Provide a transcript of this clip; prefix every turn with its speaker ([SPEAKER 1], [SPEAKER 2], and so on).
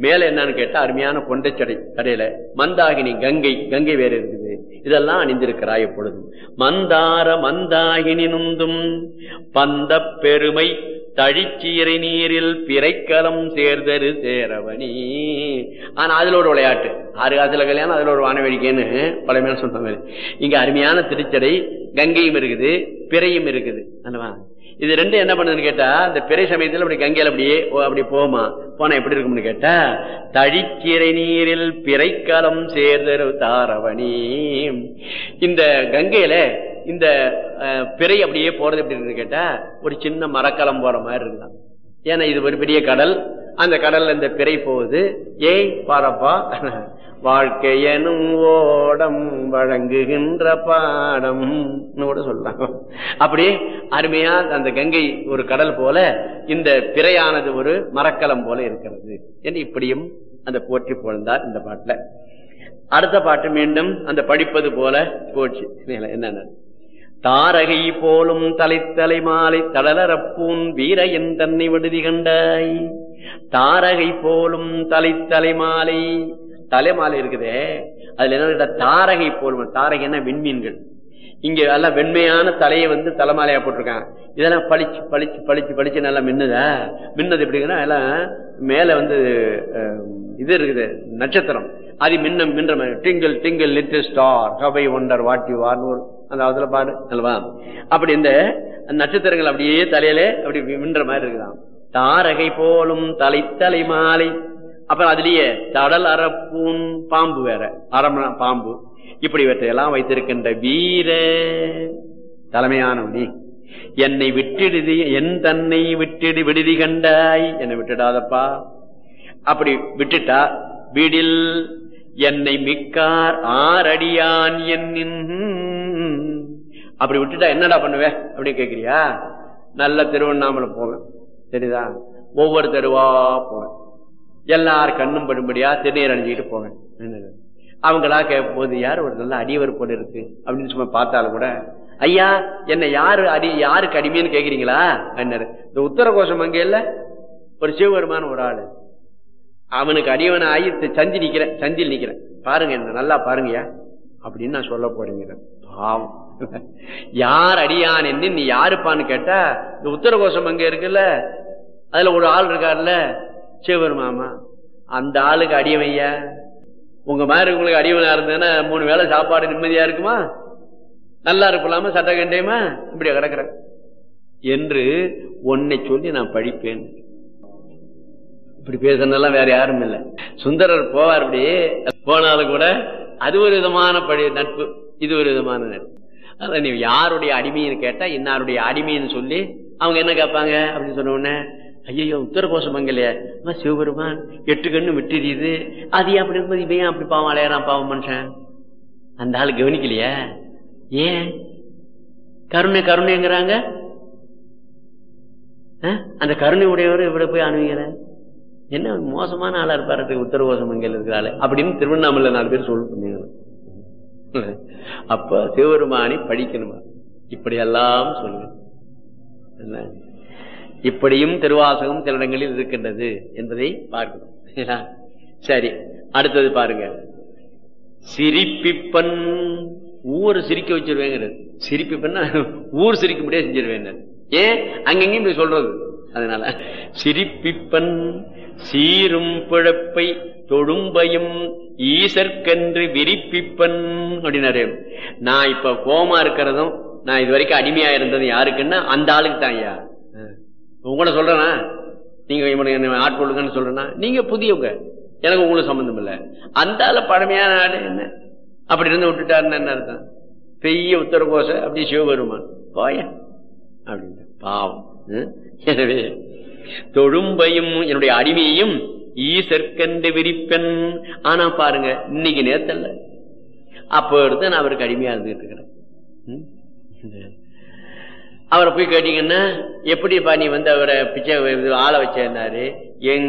[SPEAKER 1] மேல என்னன்னு கேட்டா அருமையான கொண்டைச்சடை கடையில மந்தாகினி கங்கை கங்கை வேற இருக்குது இதெல்லாம் அணிந்திருக்கிறாய் எப்பொழுதும் மந்தார மந்தாகினி நுந்தும் பந்த பெருமை தழிச்சீரை நீரில் பிறைக்கலம் சேர்தரு சேரவணி ஆனா அதுல ஒரு விளையாட்டு ஆறு காசுல கல்யாணம் அதுல ஒரு வானவேடிக்கைன்னு பழமையான சொன்ன மாதிரி இங்க அருமையான திருச்சடை கங்கையும் இருக்குது பிறையும் இருக்குது அல்லவா இது ரெண்டு என்ன பண்ணுதுன்னு கேட்டா இந்த பிறை சமயத்துல அப்படி கங்கையில அப்படியே ஓ, அப்படி போமா போனா எப்படி இருக்கும்னு கேட்டா தழிச்சிறை நீரில் பிறைக்கலம் சேர்தரு தாரவணி இந்த கங்கையில இந்த அஹ், பிறை அப்படியே போறது எப்படி இருக்குன்னு கேட்டா ஒரு சின்ன மரக்கலம் போற மாதிரி இருக்குதான் ஏன்னா இது ஒரு பெரிய கடல் அந்த கடல்ல இந்த பிறை போகுது ஏய் பாரப்பா வாழ்க்கை எனும் ஓடம் வழங்குகின்ற பாடம் கூட சொல்லலாம் அப்படி அருமையா அந்த கங்கை ஒரு கடல் போல இந்த பிறையானது ஒரு மரக்கலம் போல இருக்கிறது என்று இப்படியும் அந்த போற்றி புகழ்ந்தார் இந்த பாட்டுல அடுத்த பாட்டு மீண்டும் அந்த படிப்பது போல போச்சு என்ன தாரகை போலும் தலைத்தலை மாலை தளரப்பூன் வீர என் தன்னை விடுதி கண்டாய் தாரகை போலும் தலைத்தலை மாலை தலைமாலை இருக்குதே அதுல என்ன கேட்டா, தாரகை போலும் தாரகைன்னா விண்மீன்கள் இங்க எல்லாம் வெண்மையான தலையை வந்து தலைமாலையா போட்டிருக்காங்க இதெல்லாம் பளிச்சு பளிச்சு பளிச்சு பளிச்சு நல்லா மின்னுதா மின்னது எப்படிங்கன்னா எல்லாம் மேல வந்து அஹ், இது இருக்குது நட்சத்திரம் அது மின்ன மின்ற டிங்கிள் டிங்கிள் லிட்டில் ஸ்டார் கபை ஒண்டர் வாட்டி வார்னு அந்த அதுல பாரு அல்லவா அப்படி இந்த நட்சத்திரங்கள் அப்படியே தலையில அப்படி மின்ற மாதிரி இருக்குதாம் தாரகை போலும் தலை தலை மாலை அப்புறம் அதுலயே தடல் அரப்பூன் பாம்பு வேற அரமண பாம்பு இப்படி இவற்றையெல்லாம் வைத்திருக்கின்ற வீர தலைமையானவனி என்னை விட்டிடுதி என் தன்னை விட்டிடு விடுதி கண்டாய் என்னை விட்டுடாதப்பா அப்படி விட்டுட்டா வீடில் என்னை மிக்கார் ஆரடியான் என்னின் அப்படி விட்டுட்டா என்னடா பண்ணுவ அப்படி கேக்குறியா நல்ல திருவண்ணாமலை போவேன் சரிதா ஒவ்வொரு தெருவா போவேன் எல்லார் கண்ணும் படும்படியா திருநீர் அணிஞ்சுக்கிட்டு போவேன் என்னது? அவங்களா கேட்கும் போது யார் ஒரு நல்ல அடியவர் போல இருக்கு அப்படின்னு சும்மா பார்த்தாலும் கூட ஐயா என்ன யாரு அடி யாருக்கு அடிமைன்னு கேக்குறீங்களா என்ன இந்த உத்தரகோஷம் அங்க இல்ல ஒரு சிவபெருமான ஒரு ஆளு அவனுக்கு அடியவன் ஆகி தி- சந்தி நிக்கிறேன் சந்தில் நிக்கிறேன் பாருங்க என்ன நல்லா பாருங்கய்யா அப்படின்னு நான் சொல்ல போறேங்க பாவம் யார் அடியான் என்று நீ யாருப்பான்னு கேட்டா இந்த உத்தரகோஷம் அங்க இருக்குல்ல அதுல ஒரு ஆள் இருக்காருல்ல சிவபெருமாமா அந்த ஆளுக்கு அடியவையா உங்க மாதிரி உங்களுக்கு அடியவனா இருந்ததுன்னா மூணு வேளை சாப்பாடு நிம்மதியா இருக்குமா நல்லா இருப்பலாமா சட்ட கண்டியமா இப்படியா கிடக்குற என்று உன்னை சொல்லி நான் படிப்பேன் இப்படி பேசுனதெல்லாம் வேற யாரும் இல்லை சுந்தரர் போவார் அப்படி போனாலும் கூட அது ஒரு விதமான படி நட்பு இது ஒரு விதமான நட்பு அதான் நீ யாருடைய அடிமைன்னு கேட்டா இன்னாருடைய அடிமைன்னு சொல்லி அவங்க என்ன கேட்பாங்க அப்படின்னு சொன்ன உடனே ஐயோ உத்தரகோஷம் மங்கலையே அம்மா சிவபெருமான் எட்டு கண்ணு விட்டுறியுது அது ஏன் அப்படி இருக்கும்போது இவன் ஏன் அப்படி பாவம் அலையறான் பாவம் மனுஷன் அந்த ஆள் கவனிக்கலையா ஏன் கருணை கருணைங்கிறாங்க அஹ்? அந்த கருணை உடையவர் இவரை போய் அணுகிற என்ன மோசமான ஆளா இருப்பாரு உத்தரகோசம் மங்கையில் இருக்கிறாள் அப்படின்னு திருவண்ணாமலை நாலு பேர் சொல்லு அப்ப சிவபெருமானை படிக்கணுமா இப்படியெல்லாம் சொல்லுங்க என்ன? இப்படியும் திருவாசகம் சில இடங்களில் இருக்கின்றது என்பதை பார்க்கணும் சரிங்களா? சரி அடுத்தது பாருங்க சிரிப்பிப்பன் ஊர் சிரிக்க வச்சிருவேங்கிறது சிரிப்பிப்பன்னா ஊர் சிரிக்க முடியாது செஞ்சிருவேன் ஏன் அங்கங்கேயும் இப்படி சொல்றது அதனால சிரிப்பிப்பன் சீரும் பிழப்பை தொழும்பையும் ஈசற்கன்று விரிப்பிப்பன் அப்படின்னாரு நான் இப்ப கோமா இருக்கிறதும் நான் இது வரைக்கும் அடிமையா இருந்ததும் யாருக்குன்னா அந்த ஆளுக்கு தான் ஐயா உங்களை சொல்றேனா நீங்க இவனுக்கு என்ன ஆட்கொள்ளுங்கன்னு சொல்றேன்னா நீங்க புதியவங்க எனக்கு உங்களுக்கு சம்பந்தம் இல்ல அந்த ஆளு பழமையான ஆடு என்ன அப்படி இருந்து விட்டுட்டாருன்னு என்ன அர்த்தம் பெரிய உத்தரகோச அப்படி சிவபெருமான் போய அப்படின்னு பாவம் ம்? எனவே தொழும்பையும் என்னுடைய அடிமையையும் ஈசற்கண்டு விரிப்பன் ஆனா பாருங்க இன்னைக்கு நேத்தல்ல அப்போ எடுத்து நான் அவருக்கு அடிமையா இருந்துகிட்டு இருக்கிறேன் ம்? அவரை போய் கேட்டீங்கன்னா எப்படிப்பா நீ வந்து அவரை பிச்சை ஆளை வச்சிருந்தாரு எங்க